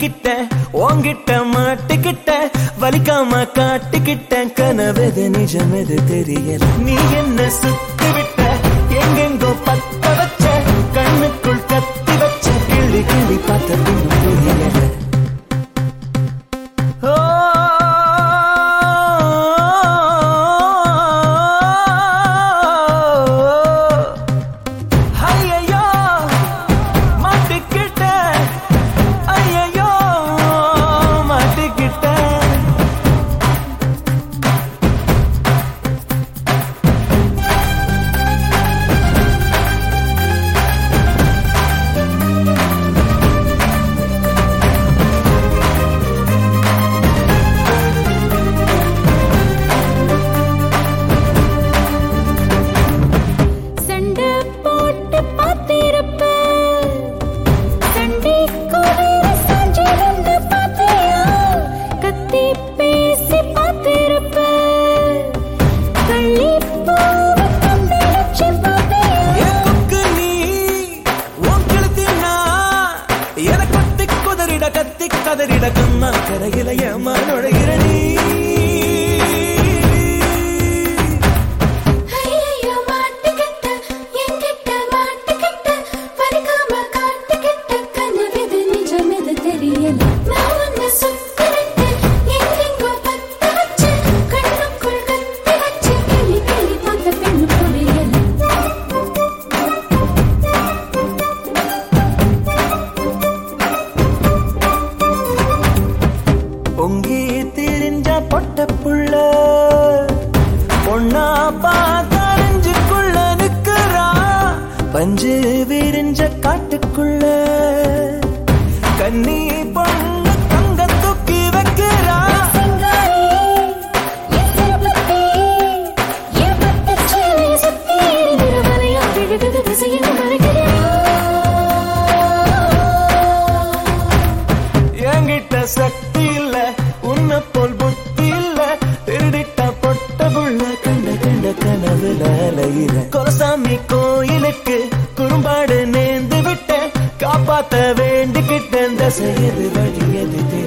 கட்டிக்கிட்டேன் உன்கிட்ட மாட்டிக்கிட்டேன் வலிக்காம காட்டிக்கிட்டேன் கனவெது நிஜமெது தெரியல நீ என்ன சுத்தி விட்ட எங்கெங்கோ பத்த வச்ச கண்ணுக்குள் கத்தி வச்ச கிளி கிளி பார்த்த பின்னு புரியல ஓ ஐயையோ மாட்டிக்கிட்டேன் ஐயையோ மாட்டிக்கிட்டேன் சண்டை போட்டு பார்த்திருப்ப சண்டை கோவில சாஞ்சிருந்து பார்த்தியா கத்தி பேசி பார்த்திருப்ப கள்ளி பூவை கண்டடிச்சு பார்த்தியா என் கொக்கு நீ, உன் கழுத்து நான். எனக்கு கொத்தி குதறிட, கத்தி கதறிட, கண்ணா கரையில ஏமா நுழைகிற நீ? ஐயையோ மாட்டிக்கிட்ட என்கிட்ட மாட்டிக்கிட்ட பறிக்காம காட்டிக்கிட்ட கனவெது நிஜமெது தெரியல நான் உன்னை சுத்தி விட்டேன் எங்கெங்கோ பத்த வச்சு கண்ணுக்குள் கத்தி வச்சு கிளி கிளி பார்த்த பெண்ணு புரியல பொங்கி திரிஞ்ச பொட்ட புள்ள பொண்ணா பார்த்தறிஞ்சுக்குள்ள நிக்கிறா பஞ்சு விரிஞ்ச காட்டுக்குள்ள கண்ணி பொண்ணு தங்க தூக்கி வைக்கிறா சிங்காரி என் சிறுபத்தி என் பட்டுச் சேலை சுத்தி திருமலையா விழுகுது திசையில் மறைக்கிறா என்கிட்ட சக்தி இல்ல உன்னை போல் புத்தி இல்ல திருடிட்ட பொட்ட புள்ள கண்ட கண்ட கனவுல அலையிற கொலசாமி கோயிலுக்கு குறும்பாடு நேர்ந்து விட்டேன் காப்பாத்த வேண்டிக்கிட்டேன் தசையது வழியது